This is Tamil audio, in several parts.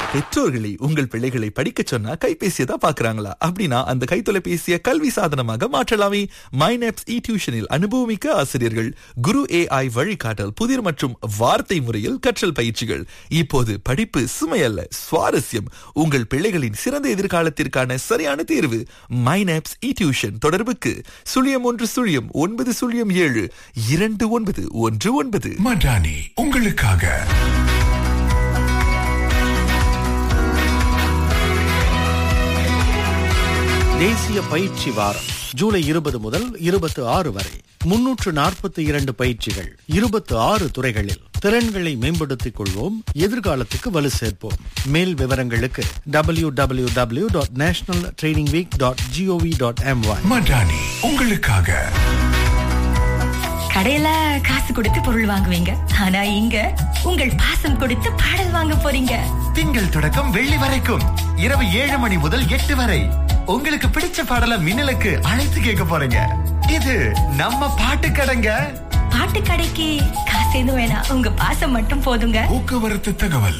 பெற்றோர்களை உங்கள் பிள்ளைகளை படிக்க சொன்னா கைபேசியை தான் பாக்குறாங்களா அப்படின்னா அந்த கைத்தொலைபேசியை கல்வி சாதனமாக மாற்றலாமே மைனப்ஸ் இ டியூஷனில் அனுபவமிக்க ஆசிரியர்கள் குரு ஏஐ வழிகாட்டல் புதிர் மற்றும் வார்த்தை முறையில் கற்றல் பயிற்சிகள் இப்போது படிப்பு சுமையல்ல சுவாரஸ்யம் உங்கள் பிள்ளைகளின் சிறந்த எதிர்காலத்திற்கான சரியான தேர்வு மைனப்ஸ் இ டியூஷன் தொடர்புக்கு சுழியம் ஒன்று சுழியம் ஒன்பது சுழியம் ஏழு இரண்டு ஒன்பது ஒன்று ஒன்பது மடானி உங்களுக்காக தேசிய பயிற்சி வாரம் ஜூலை இருபது முதல் இருபத்தி ஆறு வரை முன்னூற்று நாற்பத்தி இரண்டு பயிற்சிகள் இருபத்தி ஆறு துறைகளில் திறன்களை மேம்படுத்திக் கொள்வோம் எதிர்காலத்துக்கு வலு சேர்ப்போம் மேல் விவரங்களுக்கு W W W dot national training week dot G O V dot M Y Madani உங்களுக்காக கடையில காசு கொடுத்து பொருள் வாங்குவீங்க ஆனா இங்க உங்கள் பாசம் கொடுத்து பாடல் வாங்க போறீங்க திங்கள் தொடக்கம் வெள்ளி வரைக்கும் இரவு ஏழு மணி முதல் எட்டு வரை உங்களுக்கு பிடிச்ச பாடல மின்னலுக்கு அழைத்து கேட்க போறீங்க இது நம்ம பாட்டு கடைங்க பாட்டு கடைக்கு காசு எதுவும் வேணாம் உங்க பாசம் மட்டும் போதுங்க போக்குவரத்து தகவல்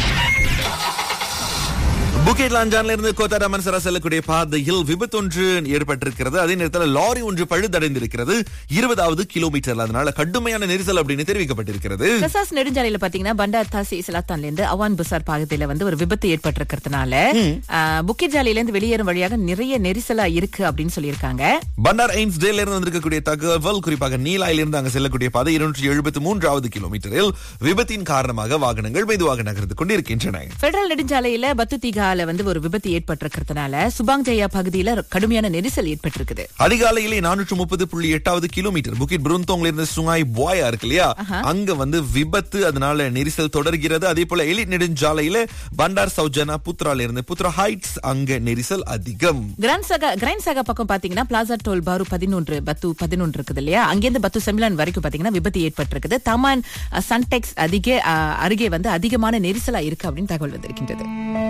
புகேட் லாஞ்சான்ல இருந்து கோத்தாரா மன்சரா செல்லக்கூடிய பாதையில் விபத்து ஒன்று ஏற்பட்டிருக்கிறது அதே நேரத்தில் லாரி ஒன்று பழுதடைந்திருக்கிறது இருபதாவது கிலோமீட்டர் அதனால கடுமையான நெரிசல் அப்படின்னு தெரிவிக்கப்பட்டிருக்கிறது கசாஸ் நெடுஞ்சாலையில பாத்தீங்கன்னா பண்டார் தாசி இஸ்லாத்தான்ல இருந்து அவான் புசார் பாகத்தில வந்து ஒரு விபத்து ஏற்பட்டிருக்கிறதுனால புக்கிட் ஜாலையில இருந்து வெளியேறும் வழியாக நிறைய நெரிசலா இருக்கு அப்படின்னு சொல்லியிருக்காங்க பண்டார் ஐன்ஸ் டேல இருந்து வந்திருக்கக்கூடிய தகவல் குறிப்பாக நீலாயில இருந்து அங்க செல்லக்கூடிய பாதை இருநூற்றி எழுபத்தி மூன்றாவது கிலோமீட்டரில் விபத்தின் காரணமாக வாகனங்கள் மெதுவாக நகர்ந்து கொண்டிருக்கின்றன பெடரல் நெடுஞ்சாலையில பத்துதிகால வந்து ஒரு விபத்து ஏற்பட்டிருக்கிறதுனால சுபாங் ஜெயா பகுதியில கடுமையான நெரிசல் ஏற்பட்டிருக்குது அதிகாலையிலே நானூற்று முப்பது புள்ளி எட்டாவது கிலோமீட்டர் புக்கிட் புருந்தோங்ல இருந்து சுங்காய் போயா இருக்கு இல்லையா அங்க வந்து விபத்து அதனால நெரிசல் தொடர்கிறது அதே போல எலி நெடுஞ்சாலையில பண்டார் சௌஜனா புத்ரால இருந்து புத்ரா ஹைட்ஸ் அங்க நெரிசல் அதிகம் கிராண்ட் சகா கிராண்ட் சகா பக்கம் பாத்தீங்கன்னா பிளாசா டோல் பாரு பதினொன்று பத்து பதினொன்று இருக்குது இல்லையா அங்கிருந்து பத்து செமிலான் வரைக்கும் பாத்தீங்கன்னா விபத்து ஏற்பட்டிருக்குது தமான் அஹ், சன்டெக்ஸ் அதிக அஹ், அருகே வந்து அதிகமான நெரிசலா இருக்கு அப்படின்னு தகவல் வந்திருக்கின்றது